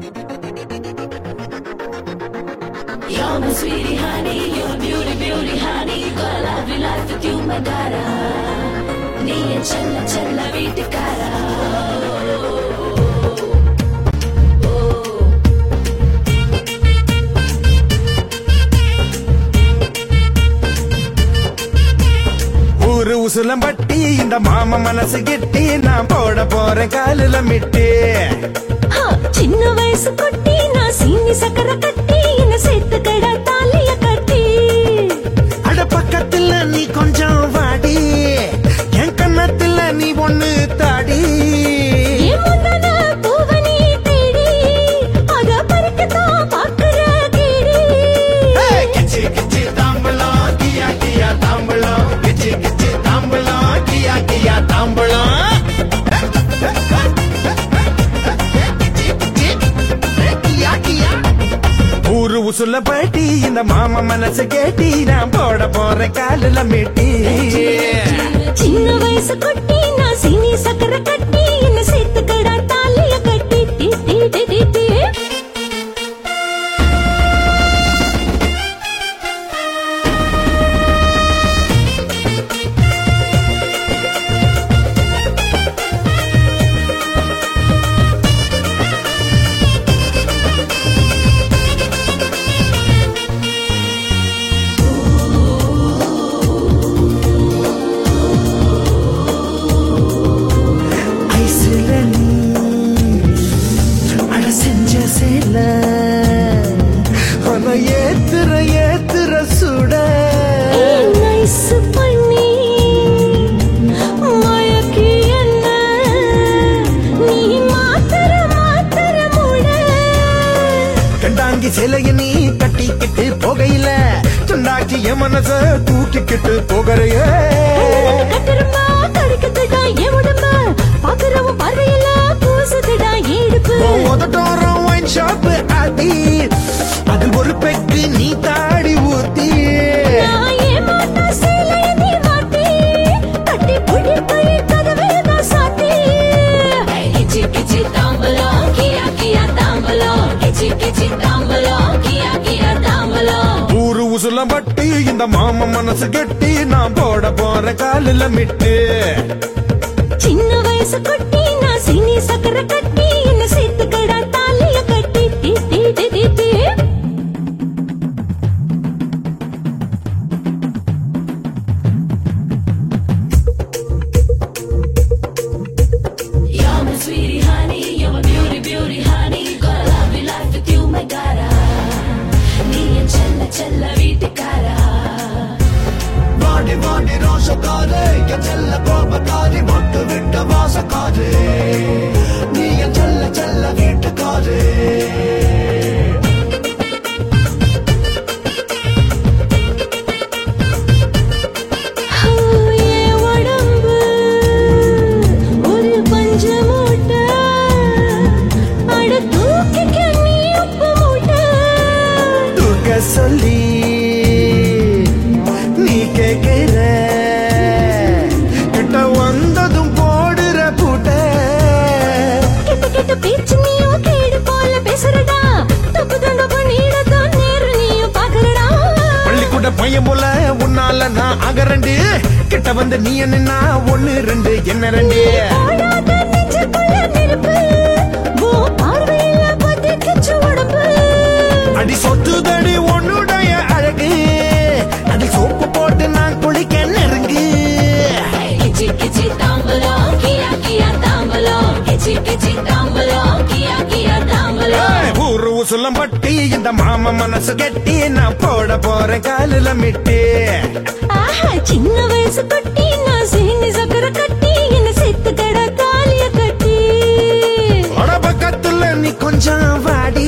You're my sweetie honey, you're a beauty, beauty honey. Got a lovely life with you, my daughter. நீ என் செல்ல செல்ல வீட்டுக்காரா ஊரு உசுலம்பட்டி இந்த மாம மனசு கிட்டி நான் போட போறேன் காலில மிட்டி ஹா, சின்ன வயசு குட்டி நான் சீனி சக்கரை கட்டி என்ன சேர்த்து கடா தாலிய கட்டி அட பக்கத்துல நீ கொஞ்சம் வாடி என் கண்ணத்துல நீ ஒண்ணு தாடி என் முந்தான பூவ நீ தேடி அத பறிக்கத்தான் பாக்குற கேடி ஏய், கிச்சி கிச்சி தாம்பலம் கியா கியா தாம்பலம் கிச்சி கிச்சி தாம்பலம் கியா கியா தாம்பலம் கிச்சி, கிச்சி, கியா, கியா. ஊரு உசுல பாட்டி இந்த மாமா மனசு கேட்டி நான் போட போறேன் காலில மீட்டி சின்ன வயசு குட்டி நான் சீனி சக்கரை கட்டி என்ன சேர்த்து கடா தாலிய கட்டி டி டி டி டி டி ஐசுல நீ அட செஞ்ச சேல ஆனா ஏத்துற ஏத்துற சுட நைஸ் பண்ணி மயக்கி என்ன நீ மாத்தர மாத்தர முட கண்டாங்கி சிலைய நீ கட்டிக்கிட்டு போகையில சுண்டாக்கி என் மனச தூக்கிக்கிட்டு போகிறையே கட்டரும்பா கடிக்குதுடா என் உடம்ப பாக்குறவன் பார்வையில பூசுதுடா எடுப்பு உதட்டோரம் ஒயின் ஷாப் ஆட்டி அதில் ஒரு பெக்கு நீ தாடி ஊத்தி நான் ஏமாத்த சேலைய நீ மாட்டி கட்டி பிடிப்பை கதவே தான் சாத்தி கிச்சி கிச்சி தாம்பலம் கியா கியா தாம்பலம் கிச்சி கிச்சி தாம்பலம் கியா கியா தாம்பலம் ஊரு உசுலம் பட்டி இந்த மாம மனசு கெட்டி நான் போட போற காலில மிட்டு சின்ன வயசு குட்டி நான் சீனி சக்கரை கட்டி என்ன சேர்த்து கடா தாலிய கட்டி டி டி டி டி டி You're my sweetie honey, you're my beauty, beauty honey. Got a lovely life with you, my cara. நீ என் செல்ல செல்ல வீட்டுக்காரா வாடி வாடி ரோஷக்காரே என் செல்ல கோபக்காரி மொட்டு விட்ட வாசக்காரே நீ என் செல்ல செல்ல வீட்டுக்காரே என் உடம்பு ஒரு பஞ்ச மூட்டை அட தூக்கிக்க நீ உப்பு மூட்டை தூக்க சொல்லி நீ கேட்கிற கிட்ட வந்ததும் போடுற பூட்ட கெட்ட கெட்ட பேச்சு நீயும் கேடு போல பேசுறடா தப்பு தண்டை பண்ணிடத்தான் நேரு நீயும் பாக்குறடா பள்ளிக்கூட பையன் போல உன்னால நான் அகரண்டு கிட்ட வந்து நீ என்ன ஒண்ணு ரெண்டு என்ன ரெண்டு போடாத நெஞ்சுக்குள்ள நெருப்பு உன் பார்வையில பத்திக்கிச்சு உடம்பு அடி சொத்துதடி உன்னுடைய அழகு அடி சோப்பு போட்டு நான் குளிக்க நெருங்கு கிச்சி கிச்சி தாம்பலம் கியா கியா தாம்பலம் கிச்சி கிச்சி தாம்பலம் கியா கியா தாம்பலம் ஊரு உசுலம் பட்டி இந்த மாம மனசு கெட்டி நான் போட போறேன் காலில மிட்டி ஆஹா சின்ன வயசு குட்டி நான் சீனி சக்கரை கட்டி என்ன சேர்த்து கடா தாலிய கட்டி பக்கத்துல நீ கொஞ்சம் வாடி